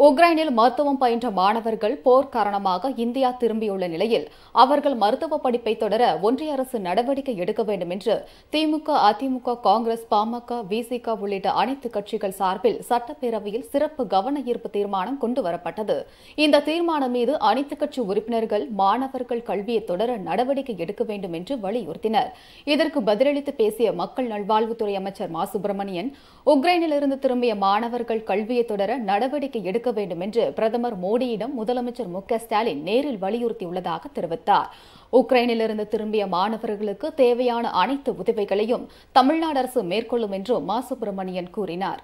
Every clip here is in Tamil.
உக்ரைனில் மருத்துவம் பயின்ற மாணவர்கள் போர் காரணமாக இந்தியா திரும்பியுள்ள நிலையில் அவர்கள் மருத்துவ படிப்பை தொடர ஒன்றிய அரசு நடவடிக்கை எடுக்க வேண்டும் என்று திமுக அதிமுக காங்கிரஸ் பாமக விசிக உள்ளிட்ட அனைத்து கட்சிகள் சார்பில் சட்டப்பேரவையில் சிறப்பு கவன ஈர்ப்பு தீர்மானம் கொண்டுவரப்பட்டது இந்த தீர்மானம் மீது அனைத்து கட்சி உறுப்பினர்கள் மாணவர்கள் கல்வியை தொடர நடவடிக்கை எடுக்க வேண்டும் என்று வலியுறுத்தினர் இதற்கு பதிலளித்து பேசிய மக்கள் நல்வாழ்வுத்துறை அமைச்சர் மா சுப்பிரமணியன் உக்ரைனிலிருந்து திரும்பிய மாணவர்கள் கல்வியை தொடர நடவடிக்கை எடுக்க வேண்டும் என்று பிரதமர் மோடியிடம் முதலமைச்சர் மு க ஸ்டாலின் நேரில் வலியுறுத்தியுள்ளதாக தெரிவித்தார் உக்ரைனிலிருந்து திரும்பிய மாணவர்களுக்கு தேவையான அனைத்து உதவிகளையும் தமிழ்நாடு அரசு மேற்கொள்ளும் என்றும் மா சுப்பிரமணியன் கூறினார்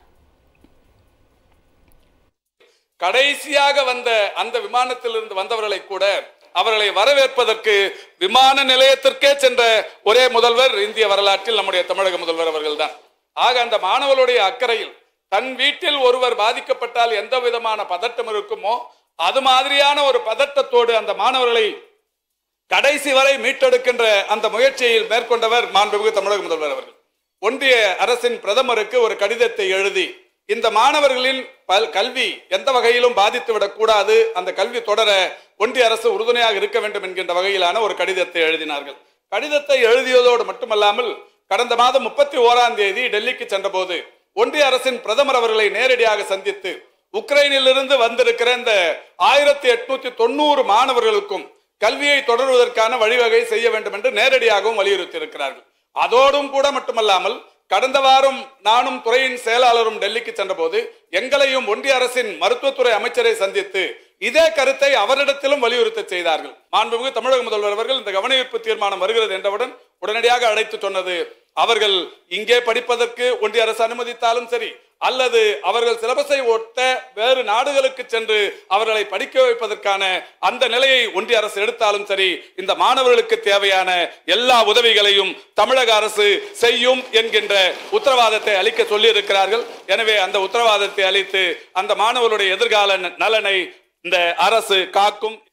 கடைசியாக வந்த அந்த விமானத்திலிருந்து வந்தவர்களை கூட அவர்களை வரவேற்பதற்கு விமான நிலையத்திற்கே சென்ற ஒரே முதல்வர் இந்திய வரலாற்றில் நம்முடைய தமிழக முதல்வர் அவர்கள்தான் ஆக அந்த மாணவர்களுடைய அக்கறையில் தன் வீட்டில் ஒருவர் பாதிக்கப்பட்டால் எந்த விதமான பதட்டம் இருக்குமோ அது மாதிரியான ஒரு பதட்டத்தோடு அந்த மாணவர்களை கடைசி வரை மீட்டெடுக்கின்ற அந்த முயற்சியை மேற்கொண்டவர் மாண்புமிகு தமிழக முதல்வர் அவர்கள் ஒன்றிய அரசின் பிரதமருக்கு ஒரு கடிதத்தை எழுதி இந்த மாணவர்களின் பல் கல்வி எந்த வகையிலும் பாதித்து விடக்கூடாது அந்த கல்வி தொடர ஒன்றிய அரசு உறுதுணையாக இருக்க வேண்டும் என்கின்ற வகையிலான ஒரு கடிதத்தை எழுதினார்கள் கடிதத்தை எழுதியதோடு மட்டுமல்லாமல் கடந்த மாதம் முப்பத்தி ஓராம் தேதி டெல்லிக்கு சென்றபோது ஒன்றிய அரசின் பிரதமர் அவர்களை நேரடியாக சந்தித்து உக்ரைனிலிருந்து வந்திருக்கிற இந்த ஆயிரத்தி எட்நூத்தி தொண்ணூறு மாணவர்களுக்கும் கல்வியை தொடர்வதற்கான வழிவகை செய்ய வேண்டும் என்று நேரடியாகவும் வலியுறுத்தி இருக்கிறார்கள் அதோடும் கூட மட்டுமல்லாமல் கடந்த வாரம் நானும் துறையின் செயலாளரும் டெல்லிக்கு சென்றபோது எங்களையும் ஒன்றிய அரசின் மருத்துவத்துறை அமைச்சரை சந்தித்து இதே கருத்தை அவரிடத்திலும் வலியுறுத்த செய்தார்கள் மாண்புமிகு தமிழக முதல்வர் அவர்கள் இந்த கவனஈர்ப்பு தீர்மானம் வருகிறது என்றவுடன் உடனடியாக அழைத்து சொன்னது அவர்கள் இங்கே படிப்பதற்கு ஒன்றிய அரசு அனுமதித்தாலும் சரி அல்லது அவர்கள் சிலபஸை ஒட்ட வேறு நாடுகளுக்கு சென்று அவர்களை படிக்க வைப்பதற்கான அந்த நிலையை ஒன்றிய அரசு எடுத்தாலும் சரி இந்த மாணவர்களுக்கு தேவையான எல்லா உதவிகளையும் தமிழக அரசு செய்யும் என்கின்ற உத்தரவாதத்தை அளிக்க சொல்லி இருக்கிறார்கள் எனவே அந்த உத்தரவாதத்தை அளித்து அந்த மாணவர்களுடைய எதிர்கால நலனை இந்த அரசு காக்கும்